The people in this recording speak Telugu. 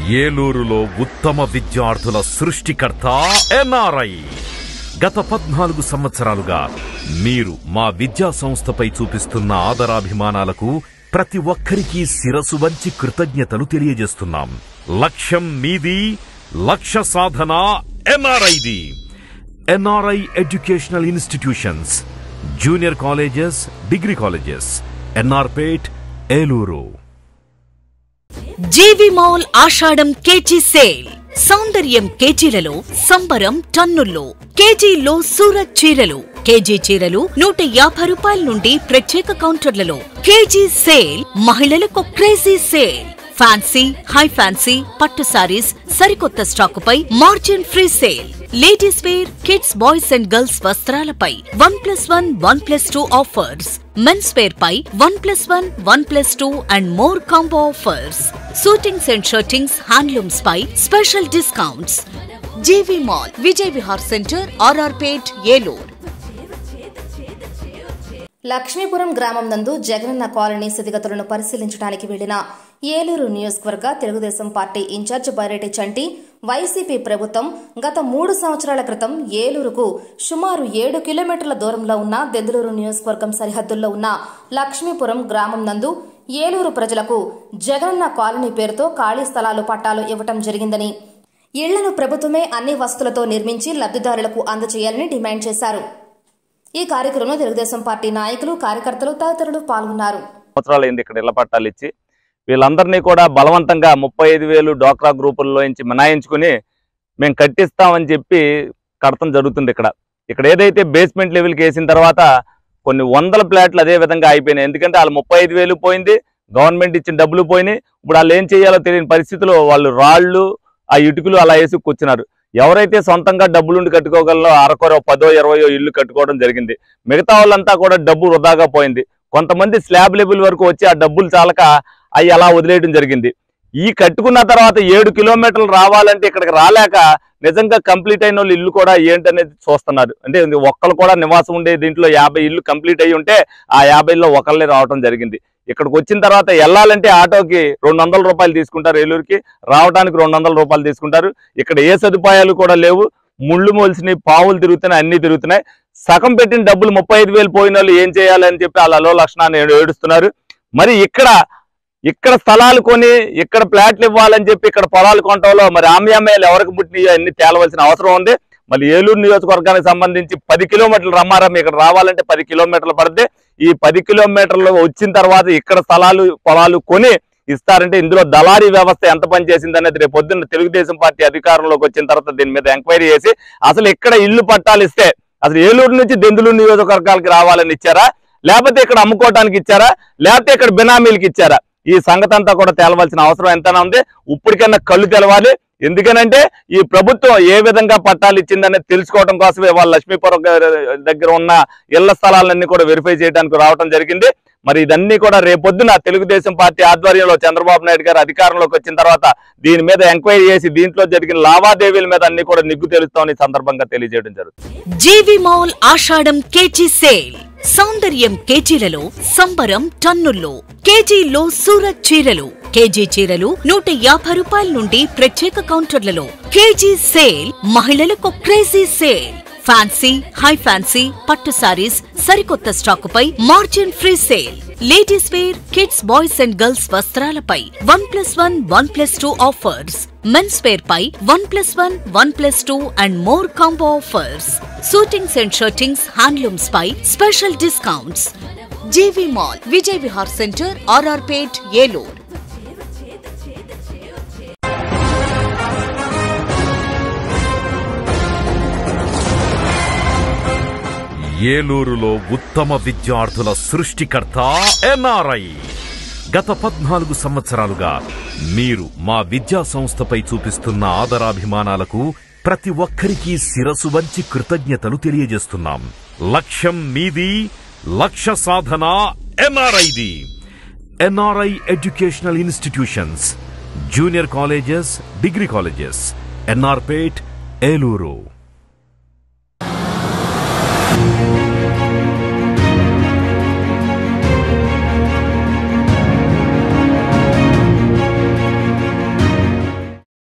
ఏలూరులో ఉత్తమ విద్యార్థుల సృష్టికర్త ఎన్ఆర్ఐ గత పద్నాలుగు సంవత్సరాలుగా మీరు మా విద్యా సంస్థపై చూపిస్తున్న ఆదరాభిమానాలకు ప్రతి ఒక్కరికి శిరసు వంచి కృతజ్ఞతలు తెలియజేస్తున్నాం లక్ష్యం మీది లక్ష్య సాధన ఎన్ఆర్ఐది NRI educational institutions junior colleges degree colleges NR Pet Eluru GV mall ఆషాఢం కేజీ సేల్ సౌందర్యం కేజీలలో సంబరం టన్నుల్లో కేజీలో సూరత్ చీరలు కేజీ చీరలు నూట యాభై రూపాయల నుండి ప్రత్యేక కౌంటర్లలో కేజీ సేల్ మహిళలకు crazy sale fancy high fancy పట్టు సారీస్ సరికొత్త స్టాకుపై margin free sale ladies wear kids boys and girls వస్త్రాలపై one plus one one plus two offers men's wear పై one plus one one plus two and more combo offers suitings and shirtings handlooms పై special discounts GV mall Vijay Vihar centre RR Pet Eluru Lakshmipuram గ్రామం నందు జగనన్న కాలనీ స్థితిగతులను పరిశీలించడానికి వెళ్లిన ఏలూరు నియోజకవర్గ Telugu Desam party in-charge Byreddy Chanti YCP ప్రభుత్వం గత మూడు సంవత్సరాల క్రితం ఏలూరుకు సుమారు ఏడు కిలోమీటర్ల దూరంలో ఉన్న దెందులూరు నియోజకవర్గం సరిహద్దుల్లో ఉన్న లక్ష్మీపురం గ్రామం నందు ఏలూరు ప్రజలకు జగనన్న కాలనీ పేరుతో ఖాళీ స్థలాలు పట్టాలు ఇవ్వటం జరిగిందని ఇళ్లను ప్రభుత్వమే అన్ని వసతులతో నిర్మించి లబ్దిదారులకు అందజేయాలని డిమాండ్ చేశారు ఈ కార్యక్రమంలో తెలుగుదేశం పార్టీ నాయకులు కార్యకర్తలు తదితరులు పాల్గొన్నారు సంవత్సరాలు అయింది ఇక్కడ ఇళ్ల పట్టాలు ఇచ్చి వీళ్ళందరినీ కూడా బలవంతంగా ముప్పై ఐదు వేలు డ్వాక్రా గ్రూపుల్లో నుంచి మినాయించుకుని మేము కట్టిస్తామని చెప్పి కడతం జరుగుతుంది ఇక్కడ ఇక్కడ ఏదైతే బేస్మెంట్ లెవెల్కి వేసిన తర్వాత కొన్ని వందల ప్లాట్లు అదే విధంగా అయిపోయినాయి ఎందుకంటే వాళ్ళు ముప్పై ఐదు వేలు పోయింది గవర్నమెంట్ ఇచ్చిన డబ్బులు పోయినాయి ఇప్పుడు వాళ్ళు ఏం చేయాలో తెలియని పరిస్థితిలో వాళ్ళు రాళ్ళు ఆ ఇటుకలు అలా వేసి కూర్చున్నారు ఎవరైతే సొంతంగా డబ్బులుండి కట్టుకోగలరో అరకొర పదో ఇరవయో ఇల్లు కట్టుకోవడం జరిగింది మిగతా వాళ్ళంతా కూడా డబ్బు వృధాగా పోయింది కొంతమంది స్లాబ్ లెవెల్ వరకు వచ్చి ఆ డబ్బులు చాలక అవి అలా వదిలేయడం జరిగింది ఈ కట్టుకున్న తర్వాత ఏడు కిలోమీటర్లు రావాలంటే ఇక్కడికి రాలేక నిజంగా కంప్లీట్ అయిన వాళ్ళు ఇల్లు కూడా ఏంటనేది చూస్తున్నారు అంటే ఒక్కరు కూడా నివాసం ఉండే దీంట్లో యాభై ఇల్లు కంప్లీట్ అయ్యి ఉంటే ఆ యాభైలో ఒకళ్ళే రావడం జరిగింది ఇక్కడికి వచ్చిన తర్వాత వెళ్ళాలంటే ఆటోకి రెండు వందల రూపాయలు తీసుకుంటారు ఏలూరుకి రావడానికి రెండు వందల రూపాయలు తీసుకుంటారు ఇక్కడ ఏ సదుపాయాలు కూడా లేవు ముళ్ళు మొలిసినాయి పావులు తిరుగుతున్నాయి అన్ని తిరుగుతున్నాయి సగం పెట్టిన డబ్బులు ముప్పై ఐదు వేలు పోయిన వాళ్ళు ఏం చేయాలని చెప్పి వాళ్ళలో లక్షణాన్ని ఏడు- ఏడుస్తున్నారు మరి ఇక్కడ ఇక్కడ స్థలాలు కొని ఇక్కడ ప్లాట్లు ఇవ్వాలని చెప్పి ఇక్కడ పొలాలు కొనటంలో మరి ఆమ్యామ్యాలు ఎవరికి పుట్టినాయో అన్ని తేలవలసిన అవసరం ఉంది మరి ఏలూరు నియోజకవర్గానికి సంబంధించి పది కిలోమీటర్లు రమ్మారం ఇక్కడ రావాలంటే పది కిలోమీటర్లు పడితే ఈ పది కిలోమీటర్లు వచ్చిన తర్వాత ఇక్కడ స్థలాలు పొలాలు కొని ఇస్తారంటే ఇందులో దళారీ వ్యవస్థ ఎంత పనిచేసింది అనేది రేపు పొద్దున్న తెలుగుదేశం పార్టీ అధికారంలోకి వచ్చిన తర్వాత దీని మీద ఎంక్వైరీ చేసి అసలు ఇక్కడ ఇల్లు పట్టాలు ఇస్తే అసలు ఏలూరు నుంచి దెందులూరు నియోజకవర్గాలకి రావాలని ఇచ్చారా లేకపోతే ఇక్కడ అమ్ముకోవటానికి ఇచ్చారా లేకపోతే ఇక్కడ బినామీలకి ఇచ్చారా ఈ సంగతి అంతా కూడా తేలవలసిన అవసరం ఎంతైనా ఉంది ఇప్పటికైనా కళ్ళు తెలవాలి ఎందుకనంటే ఈ ప్రభుత్వం ఏ విధంగా పట్టాలు ఇచ్చిందనేది తెలుసుకోవడం కోసమే వాళ్ళ లక్ష్మీపురం గారి దగ్గర ఉన్న ఇళ్ల స్థలాలన్నీ కూడా వెరిఫై చేయడానికి రావడం జరిగింది మరి ఇదన్నీ కూడా రేపొద్దున తెలుగుదేశం పార్టీ ఆధ్వర్యంలో చంద్రబాబు నాయుడు గారు అధికారంలోకి వచ్చిన తర్వాత దీని మీద ఎంక్వైరీ చేసి దీంట్లో జరిగిన లావాదేవీల మీద అన్ని కూడా నిగ్గు తెలుస్తామని ఈ సందర్భంగా తెలియజేయడం జరుగుతుంది జీవి మాల్ ఆషాఢం కేజీ సేల్ సౌందర్యం కేజీలలో సంబరం టన్నుల్లో కేజీలో సూరత్ చీరలు కేజీ చీరలు నూట యాభై రూపాయల నుండి ప్రత్యేక కౌంటర్లలో కేజీ సేల్ మహిళలకు crazy sale fancy high fancy పట్టు సారీస్ సరికొత్త స్టాకుపై margin free sale ladies wear kids boys and girls వస్త్రాలపై one plus one one plus two offers men's wear పై one plus one one plus two and more combo offers suitings and shirtings handlooms పై special discounts GV mall Vijay Vihar centre RR Pet Eluru ఏలూరులో ఉత్తమ విద్యార్థుల సృష్టికర్త ఎన్ఆర్ఐ గత పద్నాలుగు సంవత్సరాలుగా మీరు మా విద్యా సంస్థపై చూపిస్తున్న ఆదరాభిమానాలకు ప్రతి ఒక్కరికి శిరసు వంచి కృతజ్ఞతలు తెలియజేస్తున్నాం లక్ష్యం మీది లక్ష్య సాధన ఎన్ఆర్ఐది NRI educational institutions junior colleges degree colleges NR Pet Eluru